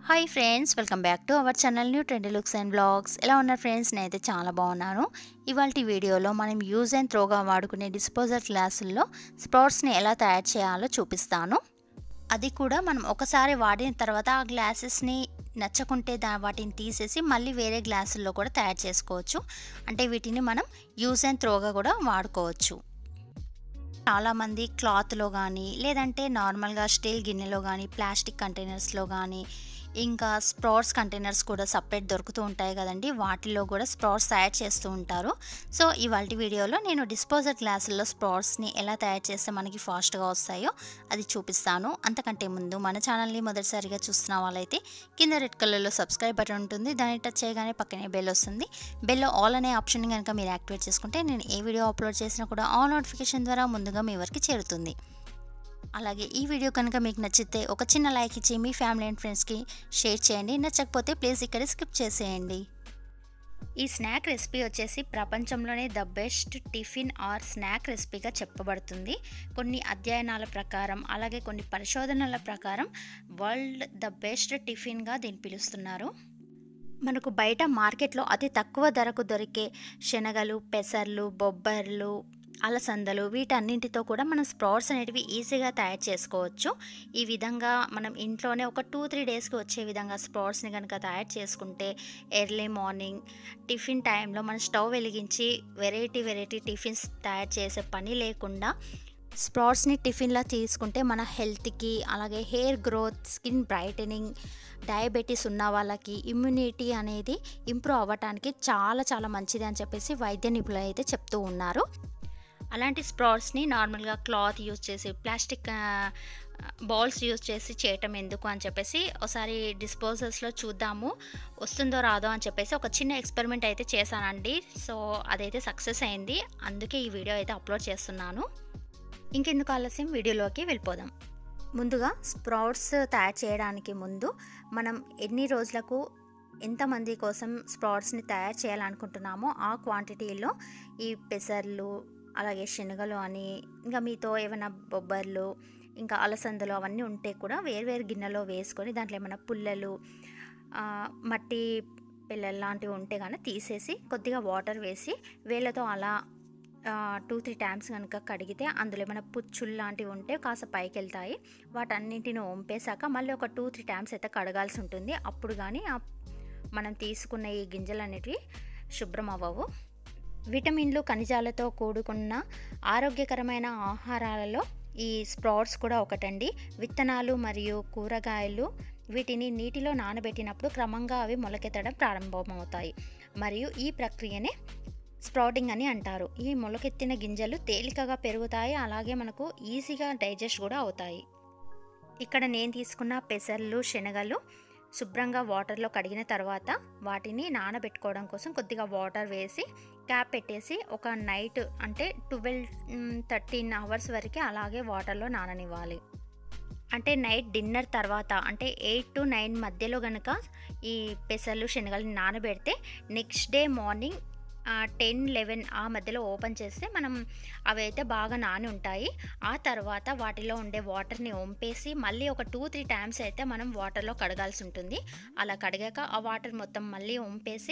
hi friends welcome back to our channel new trend looks and blogs ఎలా ఉన్నారు friends నేనైతే చాలా బాగున్నాను ఇవాళ వీడియోలో మనం యూజ్ అండ్ త్రోగా వాడుకునే డిస్పోజల్ గ్లాసుల్లో స్ప్రౌట్స్ని ఎలా తయారు చేయాలో చూపిస్తాను అది కూడా మనం ఒకసారి వాడిన తర్వాత ఆ గ్లాసెస్ని నచ్చకుంటే దా వాటిని తీసేసి మళ్ళీ వేరే గ్లాసుల్లో కూడా తయారు చేసుకోవచ్చు అంటే వీటిని మనం యూజ్ అండ్ త్రోగా కూడా వాడుకోవచ్చు చాలామంది క్లాత్లో కానీ లేదంటే నార్మల్గా స్టీల్ గిన్నెలో కానీ ప్లాస్టిక్ కంటైనర్స్లో కానీ ఇంకా స్ప్రౌట్స్ కంటైనర్స్ కూడా సపరేట్ దొరుకుతూ ఉంటాయి కదండి వాటిలో కూడా స్ప్రౌట్స్ తయారు చేస్తూ ఉంటారు సో ఇవాళ వీడియోలో నేను డిస్పోజల్ గ్లాసుల్లో స్ప్రౌట్స్ని ఎలా తయారు చేస్తే మనకి ఫాస్ట్గా వస్తాయో అది చూపిస్తాను అంతకంటే ముందు మన ఛానల్ని మొదటిసారిగా చూస్తున్న వాళ్ళైతే కింద రెడ్ కలర్లో సబ్స్క్రైబ్ బటన్ ఉంటుంది దాన్ని టచ్ చేయగానే పక్కనే బెల్ వస్తుంది బెల్లో ఆల్ అనే ఆప్షన్ కనుక మీరు యాక్టివేట్ చేసుకుంటే నేను ఏ వీడియో అప్లోడ్ చేసినా కూడా ఆల్ నోటిఫికేషన్ ద్వారా ముందుగా మీ వరకు చేరుతుంది అలాగే ఈ వీడియో కనుక మీకు నచ్చితే ఒక చిన్న లైక్ ఇచ్చి మీ ఫ్యామిలీ అండ్ ఫ్రెండ్స్కి షేర్ చేయండి నచ్చకపోతే ప్లీజ్ ఇక్కడ స్కిప్ చేసేయండి ఈ స్నాక్ రెసిపీ వచ్చేసి ప్రపంచంలోనే the best tiffin or snack రెసిపీగా చెప్పబడుతుంది కొన్ని అధ్యయనాల ప్రకారం అలాగే కొన్ని పరిశోధనల ప్రకారం వరల్డ్ ద బెస్ట్ టిఫిన్గా దీన్ని పిలుస్తున్నారు మనకు బయట మార్కెట్లో అతి తక్కువ ధరకు దొరికే శనగలు పెసర్లు బొబ్బర్లు అలసందలు వీటన్నింటితో కూడా మనం స్ప్రౌట్స్ అనేటివి ఈజీగా తయారు చేసుకోవచ్చు ఈ విధంగా మనం ఇంట్లోనే ఒక టూ త్రీ డేస్కి వచ్చే విధంగా స్ప్రౌట్స్ని కనుక తయారు చేసుకుంటే ఎర్లీ మార్నింగ్ టిఫిన్ టైంలో మనం స్టవ్ వెలిగించి వెరైటీ వెరైటీ టిఫిన్స్ తయారు చేసే పని లేకుండా స్ప్రౌట్స్ని టిఫిన్లా తీసుకుంటే మన హెల్త్కి అలాగే hair growth skin brightening diabetes ఉన్న వాళ్ళకి ఇమ్యూనిటీ అనేది ఇంప్రూవ్ అవ్వటానికి చాలా చాలా మంచిది అని చెప్పేసి వైద్య నిపుణులు అయితే చెప్తూ ఉన్నారు అలాంటి స్ప్రౌట్స్ని నార్మల్గా క్లాత్ యూజ్ చేసి ప్లాస్టిక్ బౌల్స్ యూజ్ చేసి చేయటం ఎందుకు అని చెప్పేసి ఒకసారి డిస్పోజల్స్లో చూద్దాము వస్తుందో రాదో అని చెప్పేసి ఒక చిన్న ఎక్స్పెరిమెంట్ అయితే చేశానండి సో అదైతే సక్సెస్ అయింది అందుకే ఈ వీడియో అయితే అప్లోడ్ చేస్తున్నాను ఇంకెందుకు ఆలస్యం వీడియోలోకి వెళ్ళిపోదాం ముందుగా స్ప్రౌట్స్ తయారు చేయడానికి ముందు మనం ఎన్ని రోజులకు ఎంతమంది కోసం స్ప్రౌట్స్ని తయారు చేయాలనుకుంటున్నామో ఆ క్వాంటిటీలో ఈ పెసర్లు అలాగే శనగలు అని ఇంకా మీతో ఏమైనా బొబ్బర్లు ఇంకా అలసందలు అవన్నీ ఉంటే కూడా వేరువేరు గిన్నెలో వేసుకొని దాంట్లో ఏమైనా పుల్లలు మట్టి పిల్లలు లాంటివి ఉంటే కానీ తీసేసి కొద్దిగా వాటర్ వేసి వేళ్ళతో అలా టూ త్రీ టైమ్స్ కనుక కడిగితే అందులో ఏమైనా పుచ్చులు లాంటివి ఉంటే కాస్త పైకి వెళ్తాయి వాటన్నింటిని వంపేశాక మళ్ళీ ఒక టూ త్రీ టైమ్స్ అయితే కడగాల్సి ఉంటుంది అప్పుడు కానీ మనం తీసుకున్న ఈ గింజలు అనేటివి శుభ్రం అవ్వవు విటమిన్లు ఖనిజాలతో కూడుకున్న ఆరోగ్యకరమైన ఆహారాలలో ఈ స్ప్రౌట్స్ కూడా ఒకటండి విత్తనాలు మరియు కూరగాయలు వీటిని నీటిలో నానబెట్టినప్పుడు క్రమంగా అవి మొలకెత్తడం ప్రారంభమవుతాయి మరియు ఈ ప్రక్రియనే స్ప్రౌటింగ్ అని అంటారు ఈ మొలకెత్తిన గింజలు తేలికగా పెరుగుతాయి అలాగే మనకు ఈజీగా డైజెస్ట్ కూడా అవుతాయి ఇక్కడ నేను తీసుకున్న పెసర్లు శనగలు శుభ్రంగా వాటర్లో కడిగిన తర్వాత వాటిని నానబెట్టుకోవడం కోసం కొద్దిగా వాటర్ వేసి క్యాప్ పెట్టేసి ఒక నైట్ అంటే ట్వెల్వ్ థర్టీన్ అవర్స్ వరకు అలాగే వాటర్లో నాననివ్వాలి అంటే నైట్ డిన్నర్ తర్వాత అంటే ఎయిట్ టు నైన్ మధ్యలో కనుక ఈ పెసర్లు శనగలు నానబెడితే next day morning ten eleven ఆ మధ్యలో ఓపెన్ చేస్తే మనం అవి అయితే బాగా నాని ఉంటాయి ఆ తర్వాత వాటిలో ఉండే వాటర్ని వంపేసి మళ్ళీ ఒక టూ త్రీ టైమ్స్ అయితే మనం వాటర్లో కడగాల్సి ఉంటుంది అలా కడిగాక ఆ వాటర్ మొత్తం మళ్ళీ వంపేసి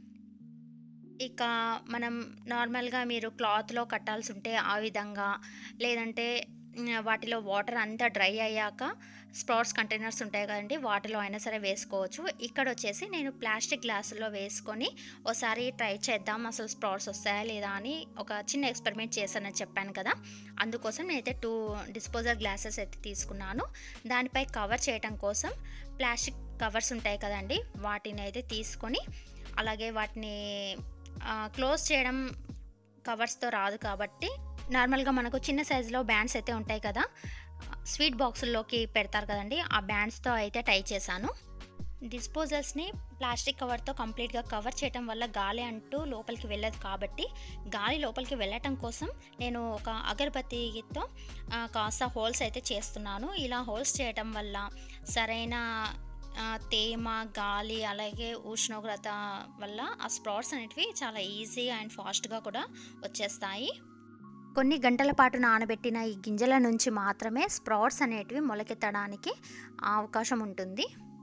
ఇక మనం నార్మల్గా మీరు క్లాత్లో కట్టాల్సి ఉంటే ఆ విధంగా లేదంటే వాటిలో వాటర్ అంతా డ్రై అయ్యాక స్ప్రౌట్స్ కంటైనర్స్ ఉంటాయి కదండి వాటిలో అయినా సరే వేసుకోవచ్చు ఇక్కడ వచ్చేసి నేను ప్లాస్టిక్ గ్లాసులో వేసుకొని ఒకసారి ట్రై చేద్దాం అసలు స్ప్రౌట్స్ వస్తాయా లేదా అని ఒక చిన్న ఎక్స్పెరిమెంట్ చేశానని చెప్పాను కదా అందుకోసం నేనైతే టూ డిస్పోజల్ గ్లాసెస్ అయితే తీసుకున్నాను దానిపై కవర్ చేయడం కోసం ప్లాస్టిక్ కవర్స్ ఉంటాయి కదండి వాటిని అయితే తీసుకొని అలాగే వాటిని క్లోజ్ చేయడం కవర్స్తో రాదు కాబట్టి నార్మల్గా మనకు చిన్న సైజులో బ్యాండ్స్ అయితే ఉంటాయి కదా స్వీట్ బాక్సుల్లోకి పెడతారు కదండి ఆ బ్యాండ్స్తో అయితే టై చేశాను డిస్పోజల్స్ని ప్లాస్టిక్ కవర్తో కంప్లీట్గా కవర్ చేయడం వల్ల గాలి అంటూ లోపలికి వెళ్ళదు కాబట్టి గాలి లోపలికి వెళ్ళటం కోసం నేను ఒక అగరబత్తితో కాస్త హోల్స్ అయితే చేస్తున్నాను ఇలా హోల్స్ చేయటం వల్ల సరైన తేమ గాలి అలాగే ఉష్ణోగ్రత వల్ల ఆ స్ప్రౌట్స్ అనేటివి చాలా ఈజీగా అండ్ ఫాస్ట్గా కూడా వచ్చేస్తాయి కొన్ని గంటల పాటు నానబెట్టిన ఈ గింజల నుంచి మాత్రమే స్ప్రౌట్స్ అనేటివి మొలకెత్తడానికి అవకాశం ఉంటుంది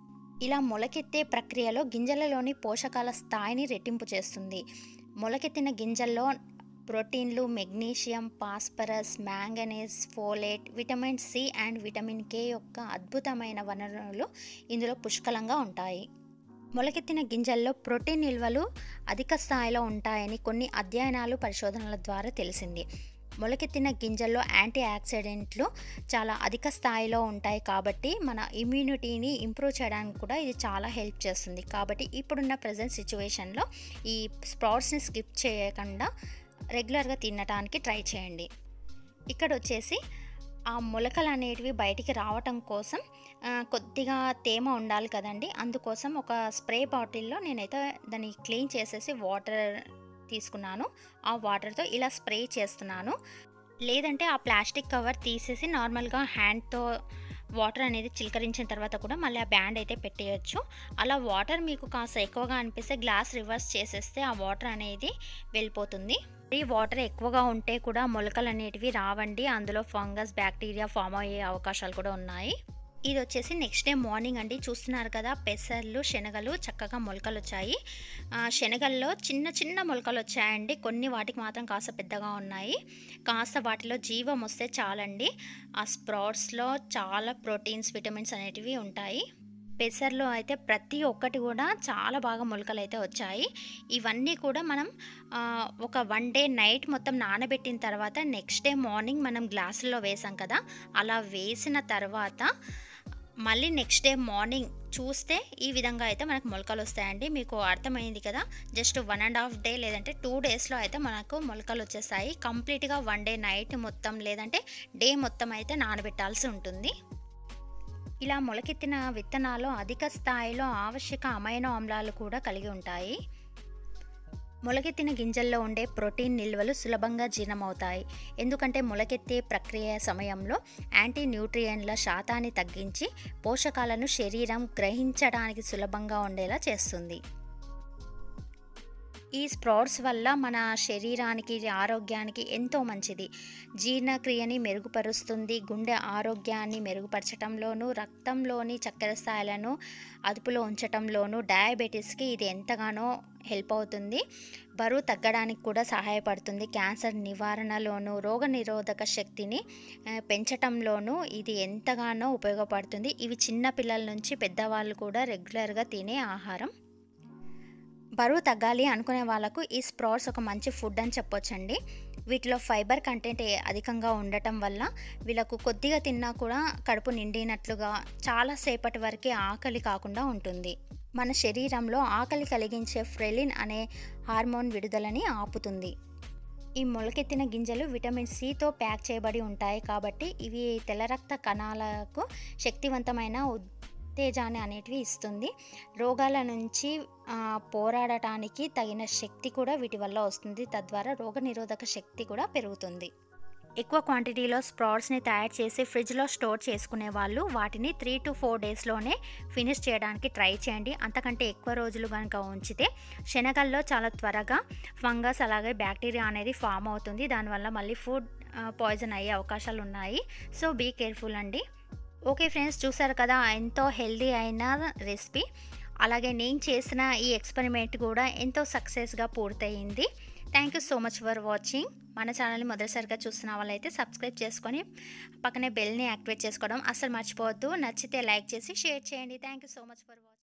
ఇలా మొలకెత్తే ప్రక్రియలో గింజలలోని పోషకాల స్థాయిని రెట్టింపు చేస్తుంది మొలకెత్తిన గింజల్లో ప్రోటీన్లు magnesium phosphorus manganese folate vitamin C and vitamin K యొక్క అద్భుతమైన వనరులు ఇందులో పుష్కలంగా ఉంటాయి మొలకెత్తిన గింజల్లో ప్రోటీన్ నిల్వలు అధిక స్థాయిలో ఉంటాయని కొన్ని అధ్యయనాలు పరిశోధనల ద్వారా తెలిసింది మొలకెత్తిన గింజల్లో యాంటీ ఆక్సిడెంట్లు చాలా అధిక స్థాయిలో ఉంటాయి కాబట్టి మన ఇమ్యూనిటీని ఇంప్రూవ్ చేయడానికి కూడా ఇది చాలా హెల్ప్ చేస్తుంది కాబట్టి ఇప్పుడున్న ప్రజెంట్ సిచ్యువేషన్లో ఈ స్ప్రౌట్స్ని స్కిప్ చేయకుండా రెగ్యులర్గా తినటానికి ట్రై చేయండి ఇక్కడ వచ్చేసి ఆ మొలకలు అనేటివి బయటికి రావటం కోసం కొద్దిగా తేమ ఉండాలి కదండి అందుకోసం ఒక స్ప్రే బాటిల్లో నేనైతే దాన్ని క్లీన్ చేసేసి వాటర్ తీసుకున్నాను ఆ వాటర్తో ఇలా స్ప్రే చేస్తున్నాను లేదంటే ఆ ప్లాస్టిక్ కవర్ తీసేసి నార్మల్గా హ్యాండ్తో వాటర్ అనేది చిలకరించిన తర్వాత కూడా మళ్ళీ ఆ బ్యాండ్ అయితే పెట్టేయచ్చు అలా వాటర్ మీకు కాస్త ఎక్కువగా అనిపిస్తే గ్లాస్ రివర్స్ చేసేస్తే ఆ వాటర్ అనేది వెళ్ళిపోతుంది ఈ వాటర్ ఎక్కువగా ఉంటే కూడా మొలకలు అనేటివి రావండి అందులో ఫంగస్ బ్యాక్టీరియా ఫామ్ అయ్యే అవకాశాలు కూడా ఉన్నాయి ఇది వచ్చేసి నెక్స్ట్ డే మార్నింగ్ అండి చూస్తున్నారు కదా పెసర్లు శనగలు చక్కగా మొలకలు వచ్చాయి శనగల్లో చిన్న చిన్న మొలకలు వచ్చాయండి కొన్ని వాటికి మాత్రం కాస్త పెద్దగా ఉన్నాయి కాస్త వాటిలో జీవం వస్తే చాలండి ఆ స్ప్రౌట్స్లో చాలా ప్రోటీన్స్ విటమిన్స్ అనేటివి ఉంటాయి పెసర్లో అయితే ప్రతి ఒక్కటి కూడా చాలా బాగా మొలకలు అయితే వచ్చాయి ఇవన్నీ కూడా మనం ఒక వన్ డే నైట్ మొత్తం నానబెట్టిన తర్వాత నెక్స్ట్ డే మార్నింగ్ మనం గ్లాసుల్లో వేసాం కదా అలా వేసిన తర్వాత మళ్ళీ నెక్స్ట్ డే మార్నింగ్ చూస్తే ఈ విధంగా అయితే మనకు మొలకలు వస్తాయండి మీకు అర్థమైంది కదా just one and half day లేదంటే టూ డేస్లో అయితే మనకు మొలకలు వచ్చేస్తాయి కంప్లీట్గా వన్ డే నైట్ మొత్తం లేదంటే డే మొత్తం అయితే నానబెట్టాల్సి ఉంటుంది ఇలా మొలకెత్తిన విత్తనాలు అధిక స్థాయిలో ఆవశ్యక అమైనో ఆమ్లాలు కూడా కలిగి ఉంటాయి మొలకెత్తిన గింజల్లో ఉండే ప్రోటీన్ నిల్వలు సులభంగా జీర్ణమవుతాయి ఎందుకంటే మొలకెత్తే ప్రక్రియ సమయంలో యాంటీ న్యూట్రియంట్ల శాతాన్ని తగ్గించి పోషకాలను శరీరం గ్రహించడానికి సులభంగా ఉండేలా చేస్తుంది ఈ స్ప్రౌట్స్ వల్ల మన శరీరానికి ఆరోగ్యానికి ఎంతో మంచిది జీర్ణక్రియని మెరుగుపరుస్తుంది గుండె ఆరోగ్యాన్ని మెరుగుపరచడంలోనూ రక్తంలోని చక్కెర స్థాయిలను అదుపులో ఉంచటంలోనూ డయాబెటీస్కి ఇది ఎంతగానో హెల్ప్ అవుతుంది బరువు తగ్గడానికి కూడా సహాయపడుతుంది క్యాన్సర్ నివారణలోనూ రోగనిరోధక శక్తిని పెంచటంలోనూ ఇది ఎంతగానో ఉపయోగపడుతుంది ఇవి చిన్న పిల్లల నుంచి పెద్దవాళ్ళు కూడా రెగ్యులర్గా తినే ఆహారం బరువు తగ్గాలి అనుకునే వాళ్ళకు ఈ స్ప్రౌట్స్ ఒక మంచి ఫుడ్ అని చెప్పొచ్చండి వీటిలో ఫైబర్ కంటెంట్ అధికంగా ఉండటం వల్ల వీళ్ళకు కొద్దిగా తిన్నా కూడా కడుపు నిండినట్లుగా చాలాసేపటి వరకే ఆకలి కాకుండా ఉంటుంది మన శరీరంలో ఆకలి కలిగించే ఫ్రెలిన్ అనే హార్మోన్ విడుదలని ఆపుతుంది ఈ మొలకెత్తిన గింజలు విటమిన్ సితో ప్యాక్ చేయబడి ఉంటాయి కాబట్టి ఇవి తెల్ల రక్త కణాలకు శక్తివంతమైన ఉత్తేజాన్ని అనేటివి ఇస్తుంది రోగాల నుంచి పోరాడటానికి తగిన శక్తి కూడా వీటి వల్ల వస్తుంది తద్వారా రోగనిరోధక శక్తి కూడా పెరుగుతుంది ఎక్కువ క్వాంటిటీలో స్ప్రౌట్స్ని తయారు చేసి ఫ్రిడ్జ్లో స్టోర్ చేసుకునే వాళ్ళు వాటిని త్రీ టు ఫోర్ డేస్లోనే ఫినిష్ చేయడానికి ట్రై చేయండి అంతకంటే ఎక్కువ రోజులు కనుక ఉంచితే శనగల్లో చాలా త్వరగా ఫంగస్ అలాగే బ్యాక్టీరియా అనేది ఫామ్ అవుతుంది దానివల్ల మళ్ళీ ఫుడ్ పాయిజన్ అయ్యే అవకాశాలు ఉన్నాయి సో బీ కేర్ఫుల్ అండి ఓకే ఫ్రెండ్స్ చూసారు కదా ఎంతో హెల్దీ అయిన రెసిపీ అలాగే నేను చేసిన ఈ ఎక్స్పెరిమెంట్ కూడా ఎంతో సక్సెస్గా పూర్తయింది thank you so much for watching మన ఛానల్ని మొదటిసారిగా చూస్తున్న వాళ్ళైతే సబ్స్క్రైబ్ చేసుకొని పక్కనే బెల్ని యాక్టివేట్ చేసుకోవడం అస్సలు మర్చిపోవద్దు నచ్చితే లైక్ చేసి షేర్ చేయండి thank you so much for watching